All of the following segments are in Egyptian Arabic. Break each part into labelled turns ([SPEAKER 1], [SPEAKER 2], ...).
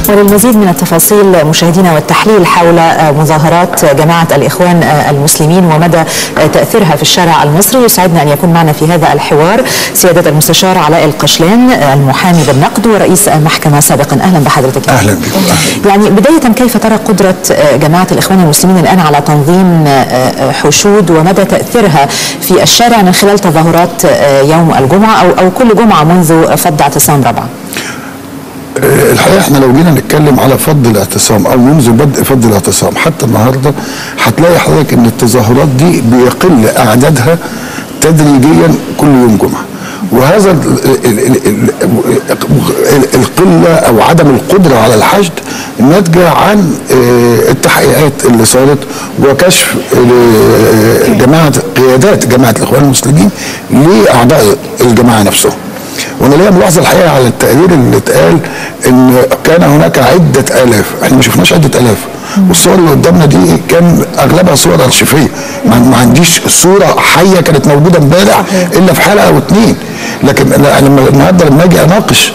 [SPEAKER 1] وللمزيد من التفاصيل مشاهدينا والتحليل حول مظاهرات جماعة الإخوان المسلمين ومدى تأثيرها في الشارع المصري يسعدنا أن يكون معنا في هذا الحوار سيادة المستشار علاء القشلان المحامي بالنقد ورئيس المحكمة سابقا أهلا بحضرتك
[SPEAKER 2] أهلا بكم
[SPEAKER 1] يعني بداية كيف ترى قدرة جماعة الإخوان المسلمين الآن على تنظيم حشود ومدى تأثيرها في الشارع من خلال تظاهرات يوم الجمعة أو, أو كل جمعة منذ فض اعتصام رابعة
[SPEAKER 2] الحقيقه احنا لو جينا نتكلم على فض الاعتصام او منذ بدء فض الاعتصام حتى النهارده هتلاقي حضرتك ان التظاهرات دي بيقل اعدادها تدريجيا كل يوم جمعه وهذا القله او عدم القدره على الحشد ناتجه عن التحقيقات اللي صارت وكشف جماعه قيادات جماعه الاخوان المسلمين لاعضاء الجماعه نفسهم وانا ليا ملاحظه الحقيقه على التقرير اللي اتقال ان كان هناك عده الاف احنا ما شفناش عده الاف والصور اللي قدامنا دي كان اغلبها صور ارشيفيه ما عنديش صوره حيه كانت موجوده امبارح الا في حلقه او اتنين لكن لما النهارده لما اجي اناقش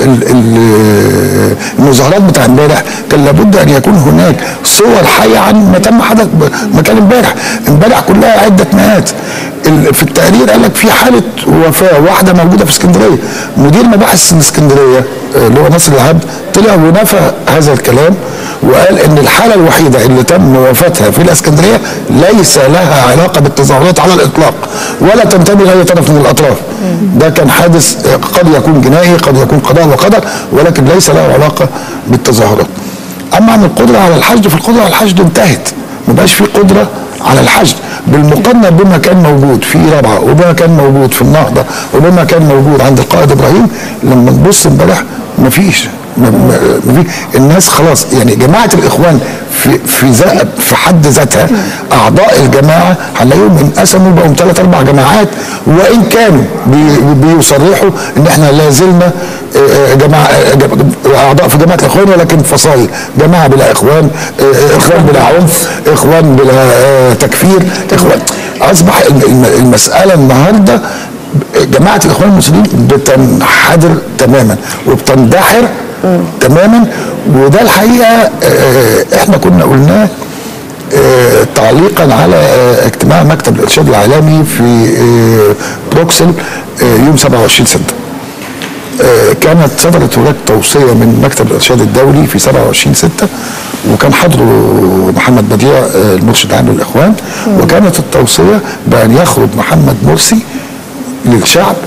[SPEAKER 2] المظاهرات بتاع امبارح كان لابد ان يكون هناك صور حيه عن ما تم حدث مكان امبارح امبارح كلها عده مئات في التقرير قال لك في حاله وفاه واحده موجوده في اسكندريه مدير مباحث اسكندريه اللي هو ناصر العبد طلع ونفى هذا الكلام وقال ان الحاله الوحيده اللي تم وفاتها في الاسكندريه ليس لها علاقه بالتظاهرات على الاطلاق ولا تنتمي لاي طرف من الاطراف ده كان حادث قد يكون جنائي قد يكون قضاء وقدر ولكن ليس له علاقه بالتظاهرات اما عن القدره على الحشد فالقدره على الحشد انتهت ما بقاش في قدره على الحشد بالمقارنه بما كان موجود في رابعه وبما كان موجود في النهضه وبما كان موجود عند القائد ابراهيم لما نبص امبارح مفيش الناس خلاص يعني جماعه الاخوان في في في حد ذاتها اعضاء الجماعه هنلاقيهم انقسموا بقوا ثلاث اربع جماعات وان كانوا بيصرحوا ان احنا لا زلنا جماعه اعضاء في جماعه الاخوان ولكن فصائل جماعه بلا اخوان اخوان بلا عنف اخوان بلا تكفير اخوان اصبح المساله النهارده جماعه الاخوان المسلمين بتنحدر تماما وبتندحر تماما وده الحقيقه احنا كنا قلناه تعليقا على اجتماع مكتب الارشاد العالمي في بروكسل يوم 27 6 كانت صدرت هناك توصيه من مكتب الارشاد الدولي في 27 6 وكان حضره محمد بديع المرشد العام للاخوان وكانت التوصيه بان يخرج محمد مرسي للشعب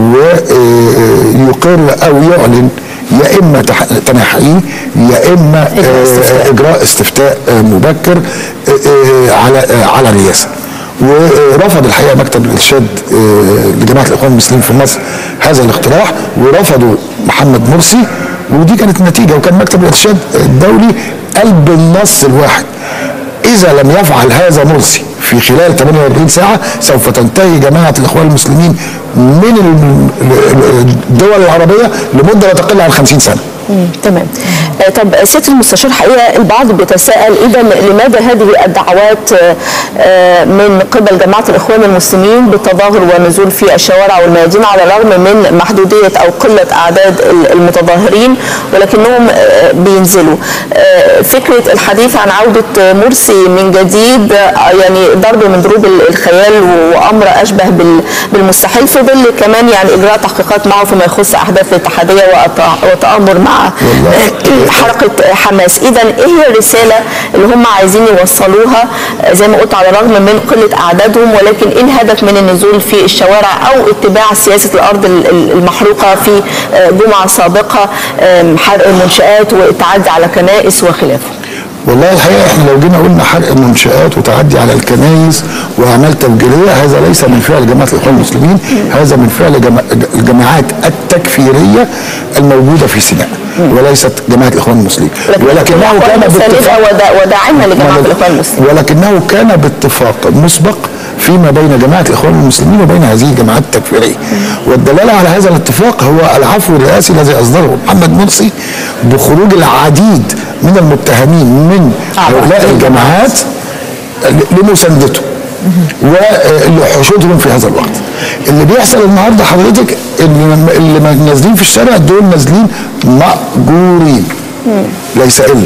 [SPEAKER 2] ويقر او يعلن يا اما تنحيه يا اما اجراء استفتاء مبكر على على الرئاسه ورفض الحقيقه مكتب الارشاد لجماعه الاخوان المسلمين في مصر هذا الاقتراح ورفضوا محمد مرسي ودي كانت النتيجه وكان مكتب الارشاد الدولي قال بالنص الواحد اذا لم يفعل هذا مرسي في خلال 48 ساعة سوف تنتهي جماعة الإخوان المسلمين من الدول العربية لمدة لا تقل عن 50 سنة
[SPEAKER 3] تمام طب سياده المستشار حقيقه البعض بيتساءل اذا لماذا هذه الدعوات من قبل جماعه الاخوان المسلمين بالتظاهر والنزول في الشوارع والميادين على الرغم من محدوديه او قله اعداد المتظاهرين ولكنهم بينزلوا فكره الحديث عن عوده مرسي من جديد يعني ضرب من ضروب الخيال وامر اشبه بالمستحيل في ظل كمان يعني اجراء تحقيقات معه فيما يخص احداث الاتحاديه وتامر مع حركه حماس اذا ايه هي الرساله اللي هم عايزين يوصلوها زي ما قلت على الرغم من قله اعدادهم ولكن ايه الهدف من النزول في الشوارع او اتباع سياسه الارض المحروقه في جمعه سابقه حرق المنشات والتعدي على كنائس وخلافه
[SPEAKER 2] والله الحقيقه احنا لو جينا قلنا حرق المنشآت وتعدي على الكنائس واعمال تفجيريه هذا ليس من فعل جماعه الاخوان المسلمين هذا من فعل جما... الجماعات التكفيريه الموجوده في سيناء وليست جماعه الاخوان المسلمين
[SPEAKER 3] ولكنه كان باتفاق وداعمه لجماعه الاخوان المسلمين
[SPEAKER 2] ولكنه كان باتفاق مسبق فيما بين جماعه الاخوان المسلمين وبين هذه الجماعات التكفيريه والدلاله على هذا الاتفاق هو العفو الرئاسي الذي اصدره محمد مرسي بخروج العديد من المتهمين من هؤلاء الجماعات لمساندته ولحشودهم في هذا الوقت اللي بيحصل النهارده حضرتك اللي نازلين في الشارع دول نازلين مأجورين ليس الا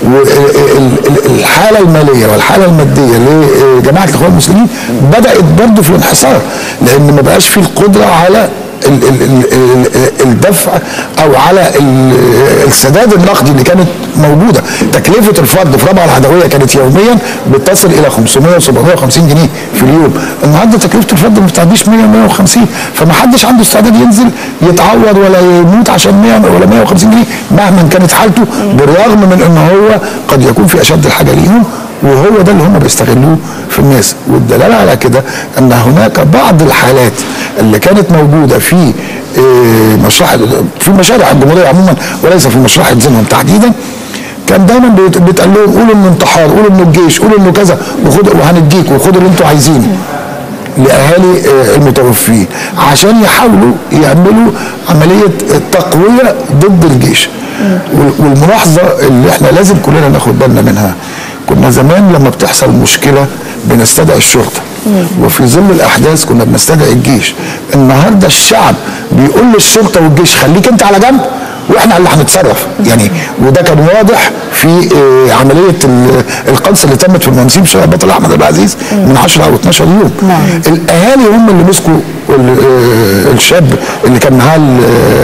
[SPEAKER 2] والحاله الماليه والحاله الماديه لجماعه الاخوان المسلمين بدات برضه في الانحسار لان ما بقاش في القدره على ال- ال- ال- ال- الدفع او على ال- السداد النقدي اللي كانت موجوده تكلفه الفرد في رابعه العدويه كانت يوميا بتصل الى 500 و 750 جنيه في اليوم النهارده تكلفه الفرد ما بتعديش 100 150 فما حدش عنده استعداد ينزل يتعور ولا يموت عشان 100 ولا 150 جنيه مهما كانت حالته بالرغم من ان هو قد يكون في اشد الحاجه ليهم وهو ده اللي هم بيستغلوه في الناس والدلاله على كده ان هناك بعض الحالات اللي كانت موجوده في آه، مشروع في مشاريع الجمهوريه عموما وليس في مشروع زينهم تحديدا كان دايما بيت- بيتقال لهم قولوا انه انتحار قولوا انه الجيش قولوا انه كذا وخدوا وهنديك وخدوا اللي انتوا عايزينه لاهالي آه، المتوفين عشان يحاولوا يعملوا عمليه تقويه ضد الجيش وال- والملاحظه اللي احنا لازم كلنا ناخد بالنا منها كنا زمان لما بتحصل مشكله بنستدعي الشرطه وفي ظل الاحداث كنا بنستدعي الجيش النهارده الشعب بيقول للشرطه والجيش خليك انت على جنب واحنا اللي هنتصرف يعني وده كان واضح في آه، عمليه ال- القنص اللي تمت في المنسيب شارع بطل احمد عبد العزيز من 10 او 12 يوم
[SPEAKER 1] نعم.
[SPEAKER 2] الاهالي هم اللي مسكوا ال- آه، الشاب اللي كان معاه ال-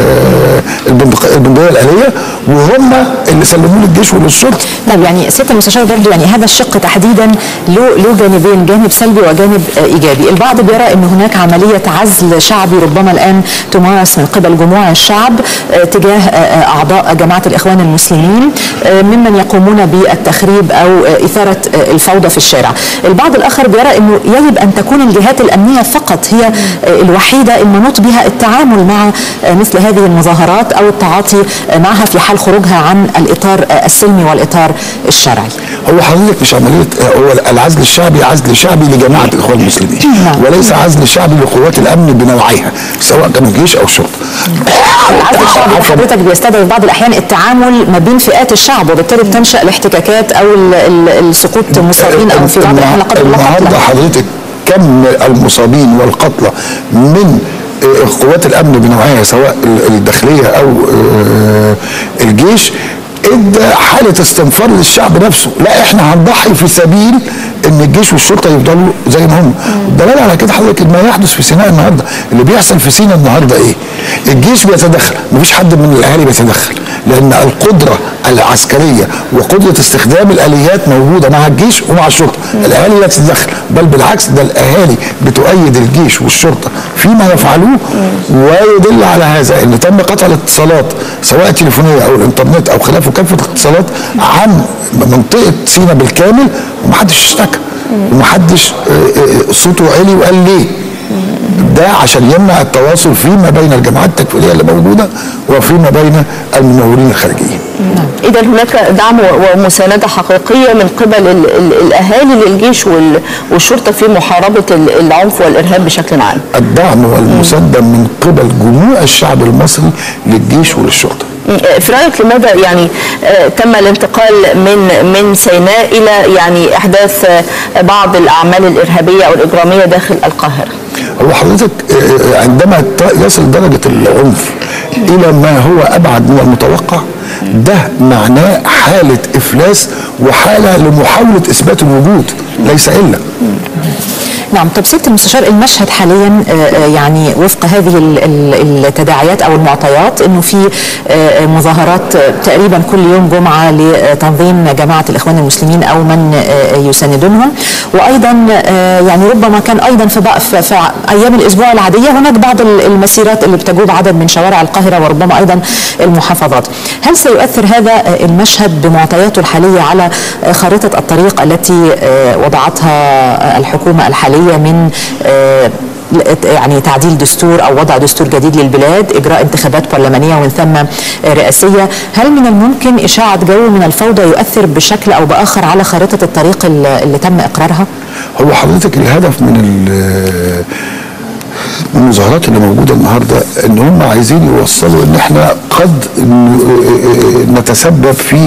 [SPEAKER 2] آه، البندق- البندقيه الاليه وهم اللي سلموه للجيش وللشرطه
[SPEAKER 1] طيب يعني سياده المستشار برضو يعني هذا الشق تحديدا له له جانبين جانب سلبي وجانب آه، ايجابي، البعض بيرى ان هناك عمليه عزل شعبي ربما الان تمارس من قبل جموع الشعب آه، تجاه آه، آه، اعضاء جماعه الاخوان المسلمين آه، ممن يقومون بالتخريب او آه، اثاره آه، الفوضى في الشارع. البعض الاخر بيرى انه يجب ان تكون الجهات الامنيه فقط هي آه، الوحيده المنوط بها التعامل مع آه، مثل هذه المظاهرات او التعاطي آه، معها في حال خروجها عن الاطار آه، السلمي والاطار الشرعي.
[SPEAKER 2] هو حضرتك مش عمليه هو العزل الشعبي عزل شعبي لجماعه الاخوان المسلمين
[SPEAKER 1] نعم.
[SPEAKER 2] وليس عزل شعبي لقوات الامن بنوعيها سواء كانوا جيش او شرطه
[SPEAKER 1] العزل الشعبي
[SPEAKER 2] عفواً.
[SPEAKER 1] حضرتك بيستدعي في بعض الاحيان التعامل ما بين فئات الشعب وبالتالي بتنشا الاحتكاكات او ال- ال- السقوط مصابين او في بعض الاحيان لا قدر الله
[SPEAKER 2] النهارده
[SPEAKER 1] قتلى.
[SPEAKER 2] حضرتك كم المصابين والقتلى من آه، قوات الامن بنوعيها سواء ال- الداخليه او آه، الجيش ادى حاله استنفار للشعب نفسه لا احنا هنضحي في سبيل ان الجيش والشرطه يفضلوا زي ما هم الدلاله على كده حضرتك ما يحدث في سيناء النهارده اللي بيحصل في سيناء النهارده ايه الجيش بيتدخل مفيش حد من الاهالي بيتدخل لان القدره العسكريه وقدره استخدام الاليات موجوده مع الجيش ومع الشرطه الاهالي لا تتدخل بل بالعكس ده الاهالي بتؤيد الجيش والشرطه فيما يفعلوه ويدل على هذا ان تم قطع الاتصالات سواء التليفونيه او الانترنت او خلافه كافه الاتصالات عن منطقه سيناء بالكامل ومحدش اشتكى ومحدش آه، آه، صوته عالي وقال ليه ده عشان يمنع التواصل فيما بين الجماعات التكفيريه اللي موجوده وفيما بين الممولين الخارجيين
[SPEAKER 3] اذا هناك دعم و- ومسانده حقيقيه من قبل ال- ال- الاهالي للجيش وال- والشرطه في محاربه ال- العنف والارهاب بشكل عام.
[SPEAKER 2] الدعم والمسانده من قبل جموع الشعب المصري للجيش وللشرطه
[SPEAKER 3] في رايك لماذا يعني آه، تم الانتقال من من سيناء الى يعني احداث آه، بعض الاعمال الارهابيه او الاجراميه داخل القاهره؟
[SPEAKER 2] هو حضرتك آه، عندما ت- يصل درجه العنف الى ما هو ابعد من المتوقع ده معناه حاله افلاس وحاله لمحاوله اثبات الوجود ليس الا
[SPEAKER 1] نعم طب سياده المستشار المشهد حاليا آه، آه، يعني وفق هذه ال- ال- التداعيات او المعطيات انه في آه، آه، مظاهرات آه، تقريبا كل يوم جمعه لتنظيم جماعه الاخوان المسلمين او من آه، آه، يساندونهم وايضا آه، يعني ربما كان ايضا في بق- في في ايام الاسبوع العاديه هناك بعض ال- المسيرات اللي بتجوب عدد من شوارع القاهره وربما ايضا المحافظات هل سيؤثر هذا آه، المشهد بمعطياته الحاليه على آه، خارطه الطريق التي آه، وضعتها آه، الحكومه الحاليه من آه، يعني تعديل دستور او وضع دستور جديد للبلاد، اجراء انتخابات برلمانيه ومن ثم آه، رئاسيه، هل من الممكن اشاعه جو من الفوضى يؤثر بشكل او باخر على خارطه الطريق اللي اللي تم اقرارها؟
[SPEAKER 2] هو حضرتك الهدف من ال- من المظاهرات اللي موجوده النهارده ان هم عايزين يوصلوا ان احنا قد ن- نتسبب في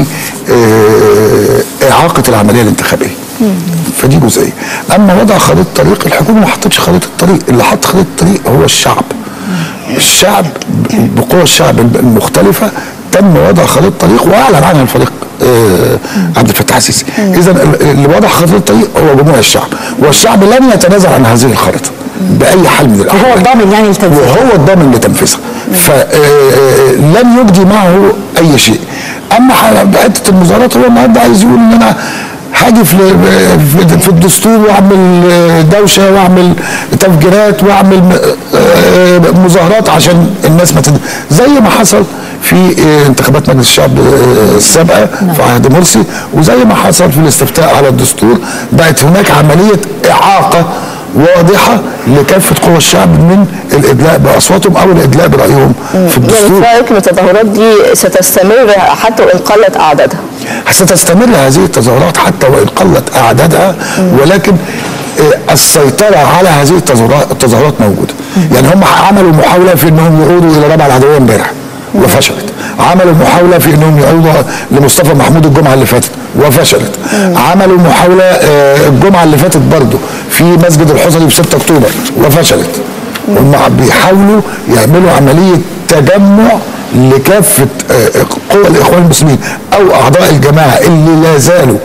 [SPEAKER 2] آه، اعاقه العمليه الانتخابيه فدي جزئيه اما وضع خريطه طريق الحكومه ما حطتش خريطه طريق اللي حط خريطه طريق هو الشعب الشعب بقوى الشعب المختلفه تم وضع خريطه طريق واعلن عنها الفريق آه، عبد الفتاح السيسي اذا ال- اللي وضع خريطه الطريق هو جمهور الشعب والشعب لن يتنازل عن هذه الخريطه باي حال من الاحوال
[SPEAKER 1] وهو الضامن يعني لتنفيذها
[SPEAKER 2] وهو الضامن لتنفيذها فلن يجدي معه اي شيء اما ح- حته المظاهرات هو النهارده عايز يقول ان انا هاجي في في- في الدستور واعمل دوشه واعمل تفجيرات واعمل م- آه، مظاهرات عشان الناس ما تد... زي ما حصل في آه، انتخابات مجلس الشعب آه، السابقه في عهد مرسي وزي ما حصل في الاستفتاء على الدستور بقت هناك عمليه اعاقه واضحه لكافه قوى الشعب من الادلاء باصواتهم او الادلاء برايهم في
[SPEAKER 3] يعني
[SPEAKER 2] الدستور
[SPEAKER 3] في رايك ان التظاهرات دي ستستمر حتى وان قلت اعدادها
[SPEAKER 2] ستستمر هذه التظاهرات حتى وان قلت اعدادها ولكن آه، السيطره على هذه التظاهرات التظاهرات موجوده يعني هم عملوا محاوله في انهم يعودوا الى ربع العدويه امبارح وفشلت عملوا محاوله في انهم يعودوا لمصطفى محمود الجمعه اللي فاتت وفشلت عملوا محاوله آه، الجمعه اللي فاتت برضه في مسجد الحصري في 6 اكتوبر وفشلت هم بيحاولوا يعملوا عمليه تجمع لكافه آه، قوى الاخوان المسلمين او اعضاء الجماعه اللي لا زالوا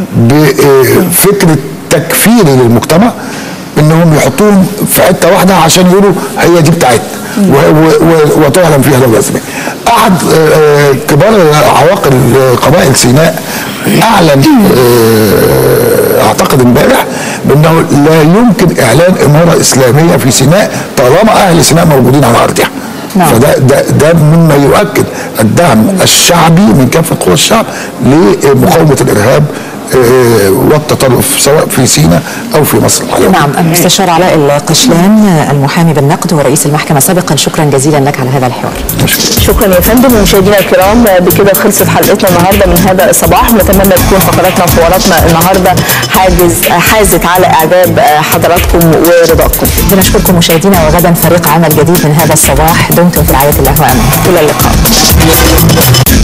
[SPEAKER 2] بفكره تكفيري للمجتمع انهم يحطوهم في حته واحده عشان يقولوا هي دي بتاعتنا و- و- و- وتعلن فيها دوله اسلاميه. احد آه، آه، كبار عواقل آه، قبائل سيناء اعلن آه، اعتقد امبارح بانه لا يمكن اعلان اماره اسلاميه في سيناء طالما اهل سيناء موجودين على ارضها.
[SPEAKER 1] نعم.
[SPEAKER 2] فده ده ده مما يؤكد الدعم الشعبي من كافه قوى الشعب لمقاومه الارهاب آه، والتطرف سواء في سيناء او في مصر العربيه.
[SPEAKER 1] نعم المستشار علاء القشلان المحامي بالنقد ورئيس المحكمة سابقا شكرا جزيلا لك على هذا الحوار
[SPEAKER 3] شكرا يا فندم مشاهدينا الكرام بكده خلصت حلقتنا النهارده من هذا الصباح نتمنى تكون فقراتنا وحواراتنا النهارده حاجز حازت على اعجاب حضراتكم ورضاكم
[SPEAKER 1] بنشكركم مشاهدينا وغدا فريق عمل جديد من هذا الصباح دمتم في رعاية الله وأمنه إلى اللقاء